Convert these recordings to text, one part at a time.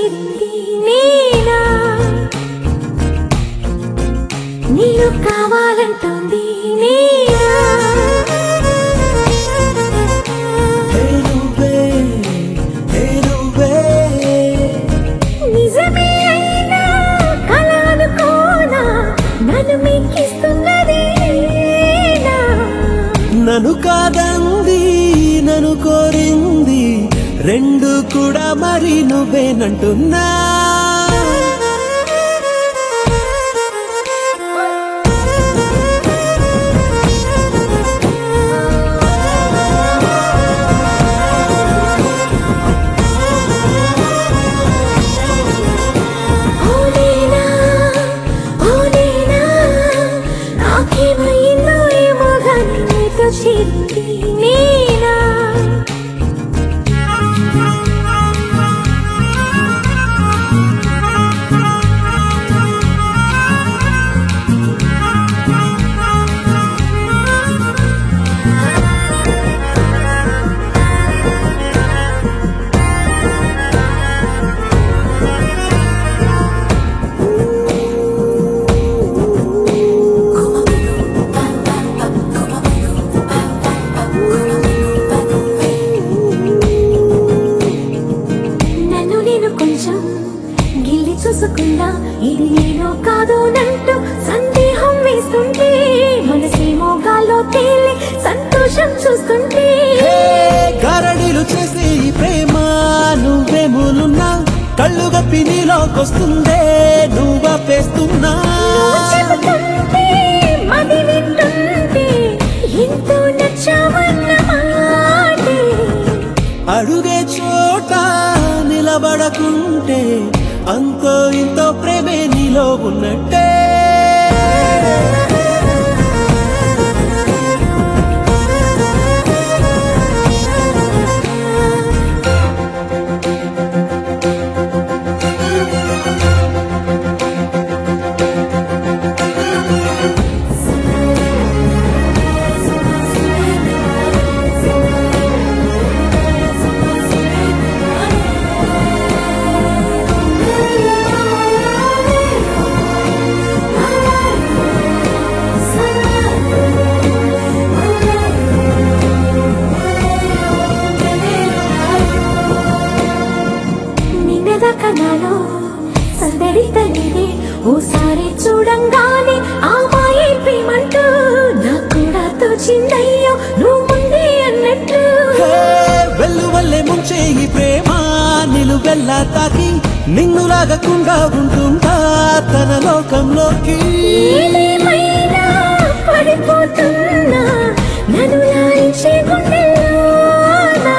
చేరింది నేనా నేను కావాలంటుంది నేనా హే నువ్వే హే నువ్వే నిజమే అయినా కల అనుకోనా నన్ను మీకిస్తున్నది నేనా నన్ను కాదంది నన్ను కోరింది రెండు కూడా మరి నువ్వేనంటున్నా ఓ నేనా ఓ నేనా నాకేమైందో ఏమో గాని నీతో చేరింది నేనా నన్ను నేను కొంచెం గిల్లి చూసుకున్నా ఇది నేను కాదు నంటూ సందేహం వేస్తుంటే మనసేమో గాల్లో తేలి సంతోషం చూస్తుంటే హే గారడీలు చేసే ఈ ప్రేమ నువ్వే మూలున్నా కళ్ళు గప్పి నీలోకొస్తుందే నువ్వు పేస్తున్నా నువ్వు చెబుతుంటే మది వింటుంటే ఎంతో నచ్చావన్న మాటే అడుగే చోట నిలబడకుంటే అంతో ఇంతో ప్రేమే నీలో ఉన్నట్టే నిన్నదాకా నాలో సందడి తల్లిదే ఓసారి చూడంగానే ఆ మాయే ప్రేమంటూ నాకు కూడా తోచిందయ్యో నువ్వు ముందే అన్నట్టు హే వెళ్ళు వల్లే ముంచే ఈ ప్రేమ నిలువెల్లా తాకి నిన్ను లాగకుండా ఉంటుందా తన లోకంలోకి ఏదేమైనా పడిపోతున్నా నన్ను లాలించే గుండెల్లోనా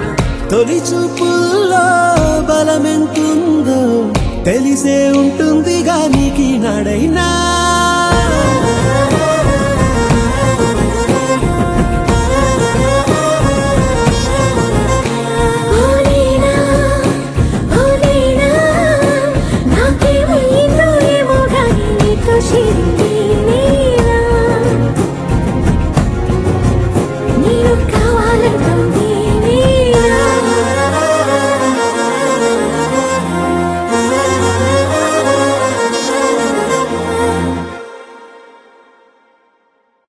తొలి చూపుల్లో బలమెంతుందో తెలిసే ఉంటుంది